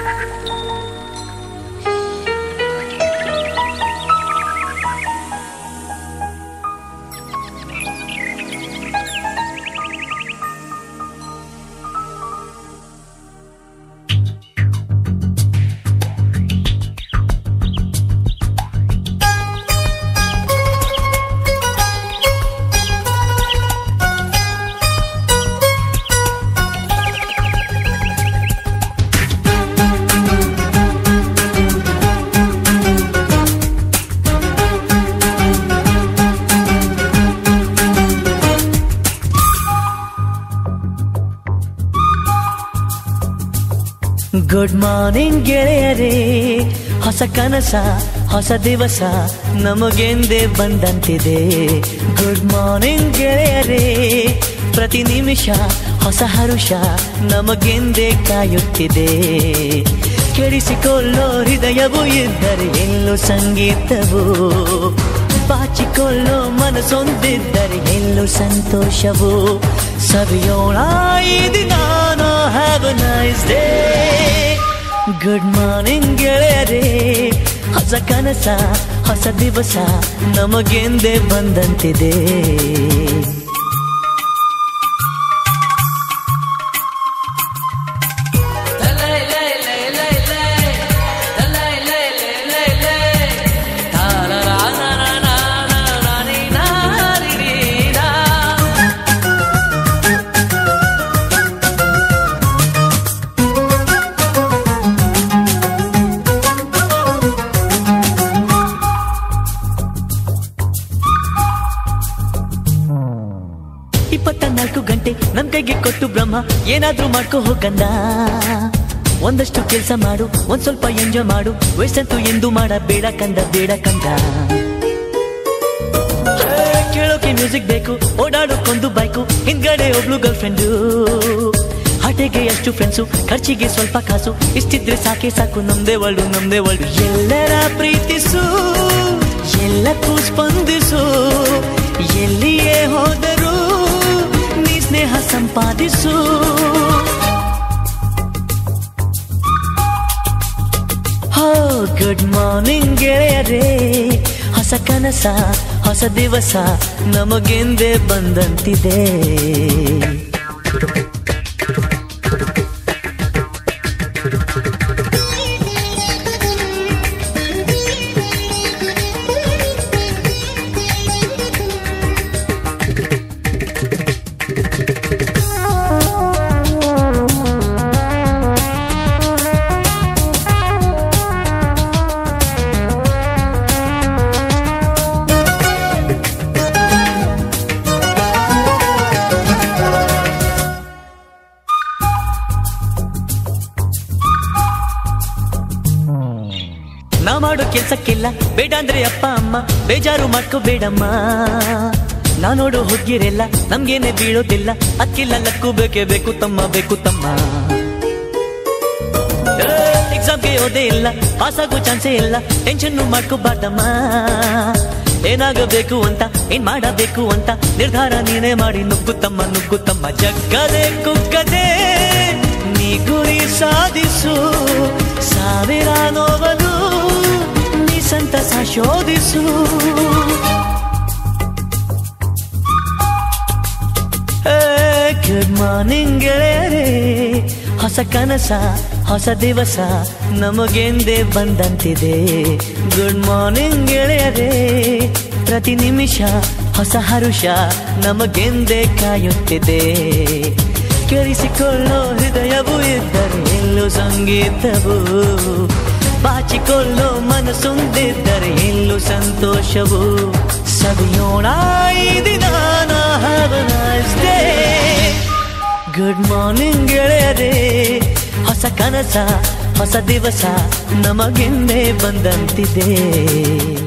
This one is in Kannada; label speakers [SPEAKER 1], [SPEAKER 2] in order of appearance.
[SPEAKER 1] ಗುಡ್ ಮಾರ್ನಿಂಗ್ ಗೆಳೆಯರೇ ಹೊಸ ಕನಸ ಹೊಸ ದಿವಸ ನಮಗೆಂದೇ ಬಂದಂತಿದೆ ಗುಡ್ ಮಾರ್ನಿಂಗ್ ಗೆಳೆಯರೇ ಪ್ರತಿ ನಿಮಿಷ ಹೊಸ ಹರುಷ ನಮಗೆಂದೇ ಕಾಯುತ್ತಿದೆ ಕೆಡಿಸಿಕೊಳ್ಳೋ ಹೃದಯವು ಇದ್ದರೆ ಎಲ್ಲೋ ಸಂಗೀತವು ಬಾಚಿಕೊಳ್ಳೋ ಮನಸ್ಸೊಂದಿದ್ದರೆ ಎಲ್ಲೋ ಸಂತೋಷವು ಸವಿಯೋಣ ಈ ದಿನ have nice day good morning ಗೆಳೆಯರೇ ಹೊಸ ಕನಸ ಹೊಸ ದಿವಸ ನಮಗೆಂದೇ ಬಂದಂತಿದೆ ಇಪ್ಪತ್ತ ನಾಲ್ಕು ಗಂಟೆ ನಮ್ ಕೈಗೆ ಕೊಟ್ಟು ಬ್ರಹ್ಮ ಏನಾದ್ರೂ ಮಾಡ್ಕೋ ಹೋಗಂದ ಒಂದಷ್ಟು ಕೆಲಸ ಮಾಡು ಒಂದ್ ಸ್ವಲ್ಪ ಎಂಜಾಯ್ ಮಾಡು ವಯಸ್ಸಂತೂ ಎಂದು ಮಾಡಬೇಡ ಕಂದ ಬೇಡ ಕಂದ ಏ, ಕೇಳೋಕೆ ಮ್ಯೂಸಿಕ್ ಬೇಕು ಓಡಾಡೋಕೊಂದು ಬೈಕು ಹಿಂದ್ಗಡೆ ಒಬ್ಳು ಗರ್ಲ್ ಫ್ರೆಂಡು ಹಟೆಗೆ ಎಷ್ಟು ಫ್ರೆಂಡ್ಸು ಖರ್ಚಿಗೆ ಸ್ವಲ್ಪ ಕಾಸು ಇಷ್ಟಿದ್ರೆ ಸಾಕೆ ಸಾಕು ನಮ್ದೇ ಒಳ್ಳು ನಮ್ದೇ ಒಳ್ಳು ಎಲ್ಲರ ಪ್ರೀತಿಸು ಎಲ್ಲಕ್ಕೂ ಸ್ಪಂದಿಸು ಎಲ್ಲಿಯೇ ಹೋದರೂ ನೀ ಸ್ನೇಹ ಸಂಪಾದಿಸು ಹೋ ಗುಡ್ ಮಾರ್ನಿಂಗ್ ಗೆಳೆಯರೇ ಹೊಸ ಕನಸ ಹೊಸ ದಿವಸ ನಮಗೆಂದೇ ಬಂದಂತಿದೆ ನಾ ಮಾಡೋ ಕೆಲ್ಸಕ್ಕೆಲ್ಲ ಬೇಡ ಅಂದ್ರೆ ಅಪ್ಪ ಅಮ್ಮ ಬೇಜಾರು ಮಾಡ್ಕೋಬೇಡಮ್ಮ ನಾ ನೋಡೋ ಹುಡುಗಿರೆಲ್ಲ ನಮ್ಗೇನೆ ಬೀಳೋದಿಲ್ಲ ಅಕ್ಕಿಲ್ಲ ಲಕ್ಕು ಬೇಕೇ ಬೇಕು ತಮ್ಮ ಬೇಕು ತಮ್ಮ ಎಕ್ಸಾಮ್ಗೆ ಓದೇ ಇಲ್ಲ ಪಾಸ್ ಆಗೋ ಚಾನ್ಸೇ ಇಲ್ಲ ಟೆನ್ಷನ್ ಮಾಡ್ಕೋಬಾರ್ದಮ್ಮ ಏನಾಗಬೇಕು ಅಂತ ಏನ್ ಮಾಡಬೇಕು ಅಂತ ನಿರ್ಧಾರ ನೀನೇ ಮಾಡಿ ನುಗ್ಗುತ್ತಮ್ಮ ನುಗ್ಗುತ್ತಮ್ಮ ಜಗ್ಗದೆ ಕುಗ್ಗದೆ ನೀ ಗುರಿ ಸಾಧಿಸು ಸಾವಿರ ನೋವಲು ನೀ ಸಂತಸ ಶೋಧಿಸು ಗುಡ್ ಮಾರ್ನಿಂಗ್ ಗೆಳೆಯರೇ ಹೊಸ ಕನಸ ಹೊಸ ದಿವಸ ನಮಗೆಂದೇ ಬಂದಂತಿದೆ ಗುಡ್ ಮಾರ್ನಿಂಗ್ ಗೆಳೆಯರೇ ಪ್ರತಿ ನಿಮಿಷ ಹೊಸ ಹರುಷ ನಮಗೆಂದೇ ಕಾಯುತ್ತಿದೆ ಕೆರಿಸಿಕೊಳ್ಳೋ ಹೃದಯವು ಇದ್ದರೆ ಎಲ್ಲೋ ಸಂಗೀತವು ಬಾಚಿಕೊಳ್ಳೋ ಮನಸ್ಸೊಂದಿದ್ದರೆ ಎಲ್ಲೋ ಸಂತೋಷವು ಸವಿಯೋಣ ಈ ದಿನ ಗುಡ್ ಮಾರ್ನಿಂಗ್ ಗೆಳೆಯರೇ ಹೊಸ ಕನಸ ಹೊಸ ದಿವಸ ನಮಗೆಂದೇ ಬಂದಂತಿದೆ